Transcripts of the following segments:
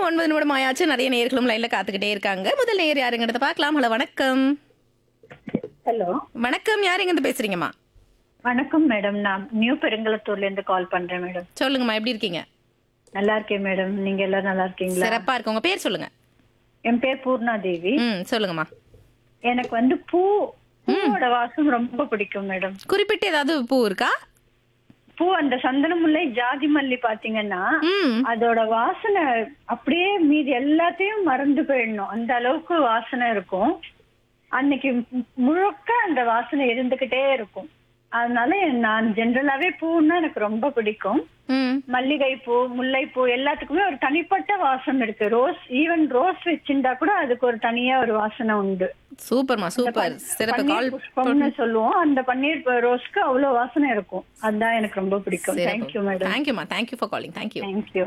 ஒன்பது நிமிடம் ஆயாச்சு நிறைய நேர்களும் லைன்ல காத்துக்கிட்டே இருக்காங்க முதல் நேர் யாருங்கிறத பார்க்கலாம் ஹலோ வணக்கம் ஹலோ வணக்கம் யாருங்கிறது பேசுறீங்கம்மா வணக்கம் மேடம் நான் நியூ பெருங்கலத்தூர்ல இருந்து கால் பண்றேன் மேடம் சொல்லுங்கம்மா எப்படி இருக்கீங்க நல்லா இருக்கேன் மேடம் நீங்க எல்லாம் நல்லா இருக்கீங்களா சிறப்பா இருக்கு உங்க பேர் சொல்லுங்க என் பேர் பூர்ணா தேவி ம் சொல்லுங்கம்மா எனக்கு வந்து பூ பூவோட வாசம் ரொம்ப பிடிக்கும் மேடம் குறிப்பிட்டு ஏதாவது பூ இருக்கா பூ அந்த சந்தன முல்லை ஜாதி மல்லி பாத்தீங்கன்னா ம் அதோட வாசனை அப்படியே மீதி எல்லாத்தையும் மறந்து போயிடணும் அந்த அளவுக்கு வாசனை இருக்கும் அன்னைக்கு மு- முழுக்க அந்த வாசனை இருந்துகிட்டே இருக்கும் அதனால நான் ஜென்ரலாவே பூன்னா எனக்கு ரொம்ப பிடிக்கும் ம் மல்லிகை பூ முல்லைப்பூ எல்லாத்துக்குமே ஒரு தனிப்பட்ட வாசம் இருக்கு ரோஸ் ஈவன் ரோஸ் வச்சிருந்தா கூட அதுக்கு ஒரு தனியா ஒரு வாசனை உண்டு சூப்பர்மா சூப்பர் சிறப்பு பன்னீர் கால் புஷ்பம்னு சொல்லுவோம் அந்த பன்னீர் ப- ரோஸ்க்கு அவ்வளவு வாசனை இருக்கும் அதுதான் எனக்கு ரொம்ப பிடிக்கும் தேங்க்யூ மேடம் தேங்க்யூமா thank you for calling thank you thank you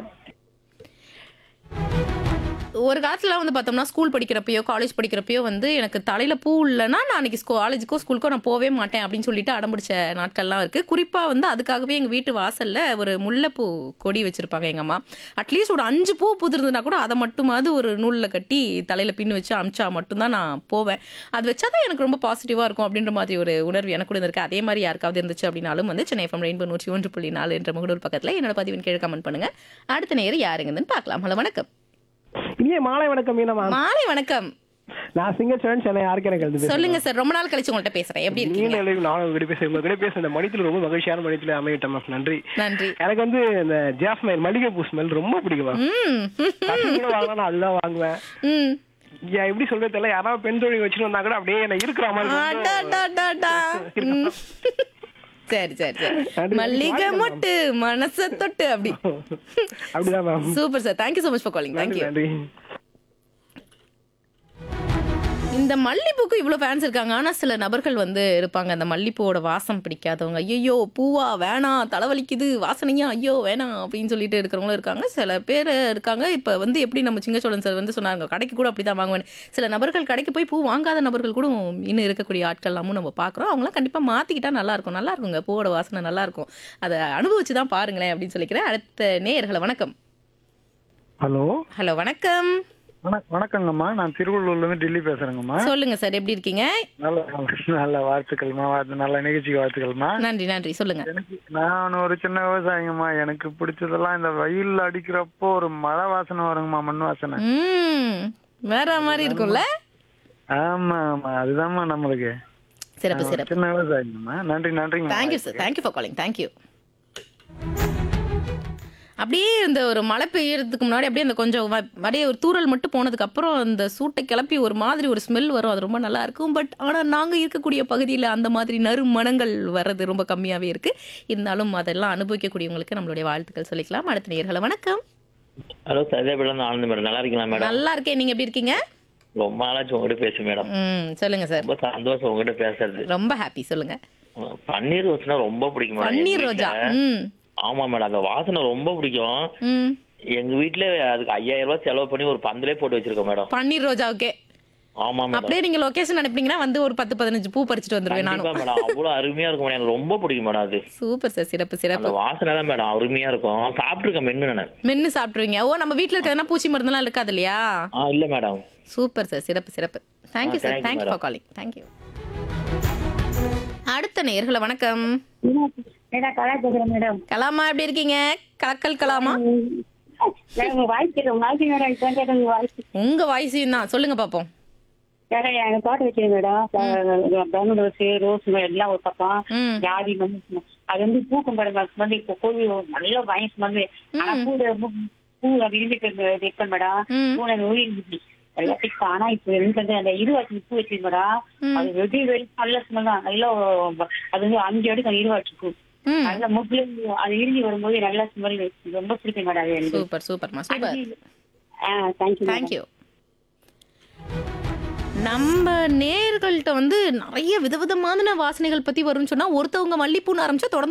ஒரு காலத்துல வந்து பார்த்தோம்னா ஸ்கூல் படிக்கிறப்பயோ காலேஜ் படிக்கிறப்பயோ வந்து எனக்கு தலையில பூ இல்லைன்னா நான் அன்னைக்கு காலேஜுக்கோ ஸ்கூலுக்கோ நான் போவே மாட்டேன் அப்படின்னு சொல்லிட்டு அடம்பிடிச்ச நாட்கள்லாம் இருக்கு குறிப்பா வந்து அதுக்காகவே எங்க வீட்டு வாசல்ல ஒரு முல்லைப்பூ கொடி வச்சிருப்பாங்க எங்க அம்மா அட்லீஸ்ட் ஒரு அஞ்சு பூ புதிர்ந்துனா கூட அதை மட்டுமாவது ஒரு நூல்ல கட்டி தலையில பின் வச்சு அமிச்சா மட்டும்தான் நான் போவேன் அது வச்சாதான் எனக்கு ரொம்ப பாசிட்டிவா இருக்கும் அப்படின்ற மாதிரி ஒரு உணர்வு எனக்கு கூட இருக்கு அதே மாதிரி யாருக்காவது இருந்துச்சு அப்படின்னாலும் வந்து சென்னை எஃப்எம் ரெயின்போ நூற்றி ஒன்று புள்ளி நாலு என்ற முகநூல் பக்கத்துல என்னோட பதிவின் கீழே கமெண்ட் பண்ணுங்க அடுத்த நேரம் யாருங்கன்னு பார்க்கலாம் ஹலோ வணக்கம் இனிய மாலை வணக்கம் மீனா மேம் மாலை வணக்கம் நான் சிங்கச்சரன் சென்னை யாருக்கு எனக்கு எழுது சொல்லுங்க சார் ரொம்ப நாள் கழிச்சு உங்கள்ட்ட பேசுறேன் எப்படி இருக்கீங்க நீண்ட இடைவெளி நானும் உங்ககிட்ட பேசுறேன் உங்ககிட்ட பேசுற இந்த மணித்துல ரொம்ப மகிழ்ச்சியான மணித்துல அமையிட்டேன் மேம் நன்றி நன்றி எனக்கு வந்து இந்த ஜாஸ்மைல் மல்லிகை பூ ஸ்மெல் ரொம்ப பிடிக்கும் மேம் ம் கட்டி கூட வாங்கினா நான் அதுதான் வாங்குவேன் ம் ஏன் எப்படி சொல்றது தெரியல யாராவது பெண் தொழில் வச்சுட்டு வந்தா கூட அப்படியே என்ன இருக்கிற மாதிரி ரொம்ப- அடடடடா. ம். சரி சரி சரி நன்றி. மல்லிகை மொட்டு மனச தொட்டு அப்படி அப்படிதான் ma'am super sir thank you so much for calling நன்றி தேங்க்யூ நன்றி இந்த மல்லிப்பூக்கு இவ்வளோ ஃபேன்ஸ் இருக்காங்க ஆனால் சில நபர்கள் வந்து இருப்பாங்க அந்த மல்லிப்பூவோட வாசம் பிடிக்காதவங்க ஐயோ பூவா வேணாம் தலைவலிக்குது வாசனையா ஐயோ வேணாம் அப்படின்னு சொல்லிட்டு இருக்கிறவங்களும் இருக்காங்க சில பேர் இருக்காங்க இப்போ வந்து எப்படி நம்ம சிங்கச்சோழன் சார் வந்து சொன்னாங்க கடைக்கு கூட அப்படி தான் வாங்குவேன் சில நபர்கள் கடைக்கு போய் பூ வாங்காத நபர்கள் கூட இன்னும் இருக்கக்கூடிய ஆட்கள்லாமும் நம்ம பார்க்குறோம் அவங்களாம் கண்டிப்பாக மாற்றிக்கிட்டா நல்லா இருக்கும் நல்லா இருக்குங்க பூவோட வாசனை நல்லா இருக்கும் அதை அனுபவிச்சு தான் பாருங்களேன் அப்படின்னு சொல்லிக்கிறேன் அடுத்த நேயர்களை வணக்கம் ஹலோ ஹலோ வணக்கம் வணக் வணக்கங்கம்மா நான் திருவள்ளூர்ல இருந்து டெல்லி பேசுறேங்கம்மா சொல்லுங்க சார் எப்படி இருக்கீங்க நல்ல நல்ல- நல்ல வாழ்த்துக்கள்மா வாழ்த்து நல்ல நிகழ்ச்சிக்கு வாழ்த்துக்கள்மா நன்றி நன்றி சொல்லுங்க எனக்கு நான் ஒரு சின்ன விவசாயிங்கம்மா எனக்கு பிடிச்சதெல்லாம் இந்த வெயில்ல அடிக்கிறப்போ ஒரு மழை வாசனை வருங்கம்மா மண் வாசனை ம் வேற மாதிரி இருக்கும்ல ஆமா ஆமா அதுதாம்மா நம்மளுக்கு சிறப்பு நான் ஒரு சிறப்பு சின்ன விவசாயிங்கம்மா நன்றி நன்றிங்க thank you sir thank you for calling thank you அப்படியே இந்த ஒரு மழை பெய்யறதுக்கு முன்னாடி அப்படியே அந்த கொஞ்சம் வ- அப்படியே ஒரு தூறல் மட்டும் போனதுக்கு அப்புறம் அந்த சூட்டை கிளப்பி ஒரு மாதிரி ஒரு ஸ்மெல் வரும் அது ரொம்ப நல்லா இருக்கும் பட் ஆனால் நாங்கள் இருக்கக்கூடிய பகுதியில் அந்த மாதிரி நறுமணங்கள் வர்றது ரொம்ப கம்மியாகவே இருக்கு இருந்தாலும் அதெல்லாம் அனுபவிக்கக்கூடியவங்களுக்கு நம்மளுடைய வாழ்த்துக்கள் சொல்லிக்கலாம் அடுத்த நேர்களை வணக்கம் ஹலோ சதேபிடம் ஆனந்த் மேடம் நல்லா இருக்கீங்களா மேடம் நல்லா இருக்கேன் நீங்க எப்படி இருக்கீங்க ரொம்ப நாளாச்சு உங்ககிட்ட பேசு மேடம் ம் சொல்லுங்க சார் ரொம்ப சந்தோஷம் உங்ககிட்ட பேசுறது ரொம்ப ஹாப்பி சொல்லுங்க பன்னீர் ரோஸ்னா ரொம்ப பிடிக்கும் மேடம் பன்னீர் எங்க ரோஜா வீட்ல. ம் ஆமா மேடம் அந்த வாசனை ரொம்ப பிடிக்கும் ம் எங்க வீட்ல அதுக்கு ஐயாயிரம் ரூபாய் செலவு பண்ணி ஒரு பந்தலே போட்டு வச்சிருக்கோம் மேடம் பன்னீர் ரோஜாவுக்கே ஆமா மேடம் அப்படியே நீங்க லொகேஷன் அனுப்புனீங்கன்னா வந்து ஒரு பத்து பதினஞ்சு பூ பறிச்சுட்டு வந்துருவேன் கண்டிப்பா நானும் மேடம் அவ்வளவு அருமையா இருக்கும் மேடம் எனக்கு ரொம்ப பிடிக்கும் மேடம் அது சூப்பர் சார் சிறப்பு அந்த சிறப்பு வாசனை தான் மேடம் அருமையா இருக்கும் சாப்பிட்டுருக்கேன் மென்னு நான் மென்னு சாப்பிட்ருவீங்க ஓ நம்ம வீட்ல இருக்கிறதுனா பூச்சி மருந்துலாம் இருக்காது இல்லையா ஆ இல்ல மேடம் சூப்பர் சார் சிறப்பு சிறப்பு தேங்க்யூ ஆ, sir thank you, thank you madam. For calling thank you அடுத்த நேர்களை வணக்கம் மேடம் கலா பேசுறேன் மேடம் கலாமா எப்படி இருக்கீங்க கலக்கல் கலாமா உங்க வாய்ஸ் கேட்கும் வாய்ஸ் மேடம் இப்போ கேட்கும் உங்க வாய்ஸ் உங்க வாய்ஸையும் தான் சொல்லுங்க பாப்போம் மேடம் எனக்கு தோட்டம் வச்சிருக்கேன் மேடம் பிரம்ம ரோஸ் ரோஸ் எல்லாம் ஒரு பக்கம் ம் ஜாதி வந்து அது வந்து பூக்கும் பாருங்க ஸ்மெல் இப்போ கோழி நல்ல பயம் ஸ்மெல் ஆனா பூ பூ அது இருந்துட்டு இருக்கேன் மேடம் ம். பூ எனக்கு ஊறி இருந்துச்சு எல்லாத்தையும் ஆனா இப்போ இருந்து அந்த இருவாச்சி பூ வச்சிருக்கு மேடம் ம். அது வெடி வெடி நல்ல ஸ்மெல் தான் நல்லா அது வந்து அஞ்சு அடுக்கு இருவாச்சி பூ ம் நல்ல முக்கிய அது இறுதி வரும்போது நல்ல ஸ்மெல் ரொம்ப பிடிக்கும் மேடம் அது எனக்கு சூப்பர் சூப்பர்மா சூப்பர் தேங்க்யூ தேங்க்யூ நம்ம நேர்கள்ட்ட வந்து நிறைய விதவிதமான வாசனைகள் பத்தி வரும்னு சொன்னா ஒருத்தவங்க மல்லிப்பூன்னு ஆரம்பிச்சா தொடர்ந்து